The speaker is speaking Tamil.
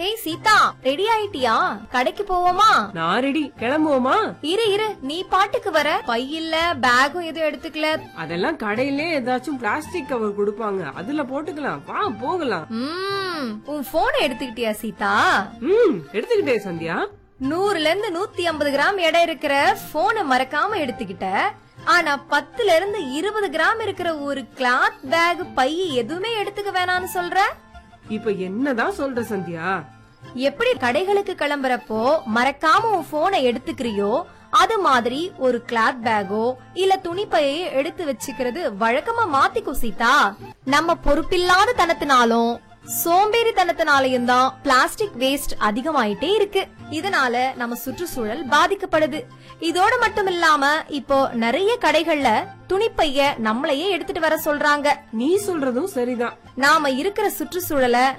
ஹே சீதா ரெடி ஆயிட்டியா கடைக்கு போவோமா நான் ரெடி கிளம்புவோமா இரு இரு நீ பாட்டுக்கு வர பை இல்ல பேகும் எதுவும் எடுத்துக்கல அதெல்லாம் கடையிலே ஏதாச்சும் பிளாஸ்டிக் கவர் கொடுப்பாங்க அதுல போட்டுக்கலாம் வா போகலாம் ம் உன் போனை எடுத்துக்கிட்டியா சீதா ம் எடுத்துக்கிட்டே சந்தியா நூறுல இருந்து நூத்தி ஐம்பது கிராம் எடை இருக்கிற போனை மறக்காம எடுத்துக்கிட்ட ஆனா பத்துல இருந்து இருபது கிராம் இருக்கிற ஒரு கிளாத் பேக் பை எதுவுமே எடுத்துக்க வேணாம்னு சொல்ற இப்ப என்னதான் சொல்ற சந்தியா எப்படி கடைகளுக்கு கிளம்புறப்போ மறக்காம உன் போனை எடுத்துக்கிறியோ அது மாதிரி ஒரு கிளாத் பேக்கோ இல்ல துணிப்பையோ எடுத்து வச்சுக்கிறது வழக்கமா மாத்திக்கோ சீதா நம்ம பொறுப்பில்லாத தனத்தினாலும் சோம்பேறி தனத்தினாலையும் தான் பிளாஸ்டிக் வேஸ்ட் அதிகமாயிட்டே இருக்கு இதனால நம்ம சுற்றுச்சூழல் பாதிக்கப்படுது இதோட மட்டும் இல்லாம இப்போ நிறைய கடைகள்ல துணிப்பைய நம்மளையே எடுத்துட்டு வர சொல்றாங்க நீ சொல்றதும் சரிதான் நாம இருக்கிற சுற்றுச்சூழலை